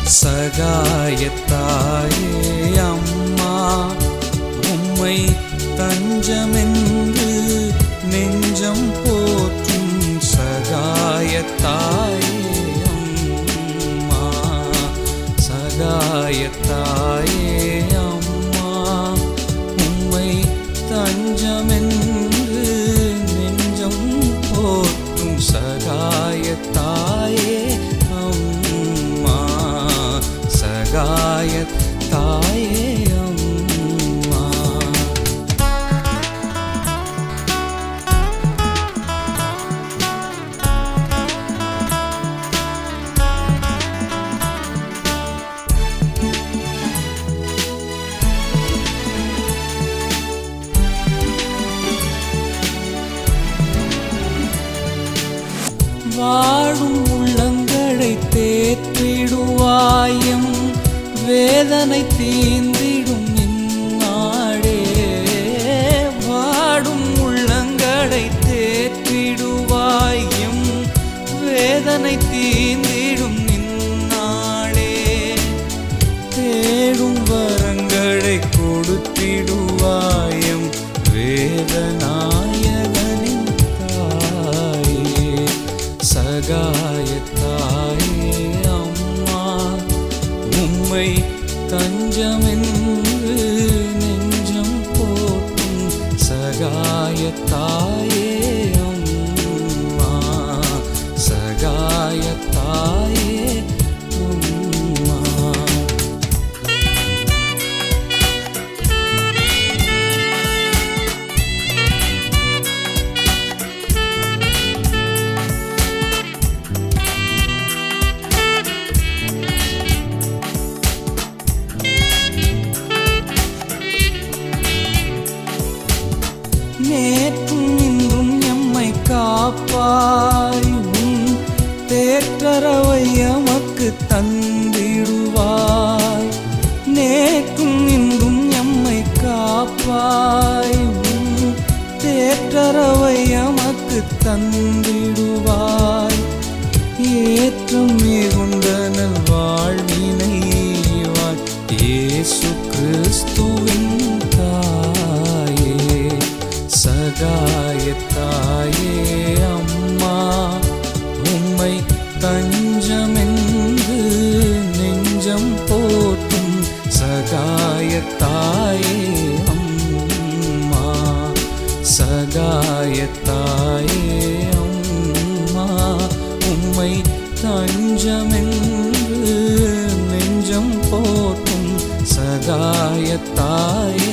சகாயத்தாயே அம்மா உம்மை தஞ்சமென்று நெஞ்சம் போற்றும் சகாயத்தாயே அம்மா சகாயத்தாயே அம்மா உம்மை தஞ்சமென்று நெஞ்சம் போற்றும் சகாயத்தாயே அம்மா சகாயத்தாயே அம்மா வாழும் உள்ளங்களை தேற்றிடுவாயம் வேதனை தீந்திடும் இந்நாடே வாடும் உள்ளங்களை தேற்றிடுவாயம் வேதனை தீந்திடும் இந்நாளே தேடும் வரங்களை கொடுத்திடுவாயம் வேதநாயகனின் தாயே சகாயத்தாயே அம்மா உம்மை தஞ்சமென்று நெஞ்சம் போற்றும் சகாயத்தாயே அம்மா சகாயத்தாயே அம்மா நேற்றும் இன்றும் எம்மை காப்பாய் உன் தேற்றரவை எமக்கு தந்திடுவாய் நேற்றும் இன்றும் எம்மை காப்பாய் உன் தேற்றரவை எமக்கு தந்திடுவாய் ஏற்றம் மிகுந்த நல்வாழ்வினை ஈவாய். இயேசு கிறிஸ்துவின் தாயே சகாயத்தாயே அம்மா உம்மை தஞ்சமென்று நெஞ்சம் போற்றும் சகாயத்தாயே அம்மா சகாயத்தாயே அம்மா உம்மை தஞ்சமென்று நெஞ்சம் போற்றும் சகாயத்தாயே